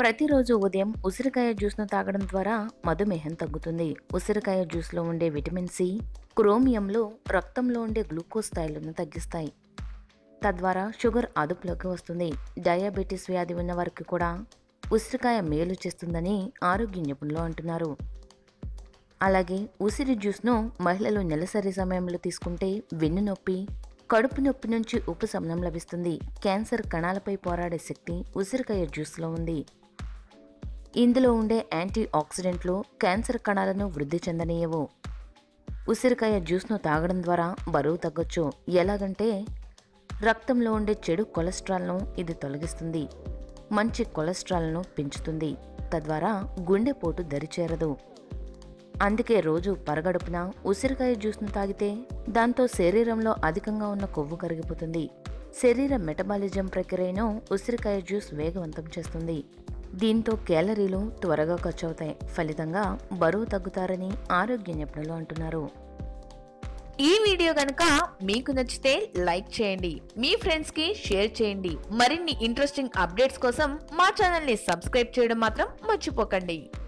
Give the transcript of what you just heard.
ప్రతిరోజు ఉదయం ఉసిరికాయ జ్యూస్ను తాగడం ద్వారా మధుమేహం తగ్గుతుంది ఉసిరికాయ జ్యూస్లో ఉండే విటమిన్ సి క్రోమియంలో రక్తంలో ఉండే గ్లూకోజ్ స్థాయిలను తగ్గిస్తాయి తద్వారా షుగర్ అదుపులోకి వస్తుంది డయాబెటీస్ వ్యాధి ఉన్న వారికి కూడా ఉసిరికాయ మేలు చేస్తుందని ఆరోగ్య నిపుణులు అంటున్నారు అలాగే ఉసిరి జ్యూస్ను మహిళలు నెలసరి సమయంలో తీసుకుంటే వెన్ను నొప్పి కడుపు నొప్పి నుంచి ఉపశమనం లభిస్తుంది క్యాన్సర్ కణాలపై పోరాడే శక్తి ఉసిరికాయ జ్యూస్లో ఉంది ఇందులో ఉండే యాంటీ ఆక్సిడెంట్లు క్యాన్సర్ కణాలను వృద్ధి చెందనీయవు ఉసిరికాయ జ్యూస్ను తాగడం ద్వారా బరువు తగ్గొచ్చు ఎలాగంటే రక్తంలో ఉండే చెడు కొలెస్ట్రాల్ను ఇది తొలగిస్తుంది మంచి కొలెస్ట్రాల్ను పెంచుతుంది తద్వారా గుండెపోటు దరిచేరదు అందుకే రోజు పరగడుపున ఉసిరికాయ జ్యూస్ను తాగితే దాంతో శరీరంలో అధికంగా ఉన్న కొవ్వు కరిగిపోతుంది శరీర మెటబాలిజం ప్రక్రియను ఉసిరికాయ జ్యూస్ వేగవంతం చేస్తుంది దీంతో క్యాలరీలు త్వరగా ఖర్చవుతాయి ఫలితంగా బరువు తగ్గుతారని ఆరోగ్య నిపుణులు అంటున్నారు ఈ వీడియో కనుక మీకు నచ్చితే లైక్ చేయండి మీ ఫ్రెండ్స్ కి షేర్ చేయండి మరిన్ని ఇంట్రెస్టింగ్ అప్డేట్స్ కోసం మా ఛానల్ ని సబ్స్క్రైబ్ చేయడం మాత్రం మర్చిపోకండి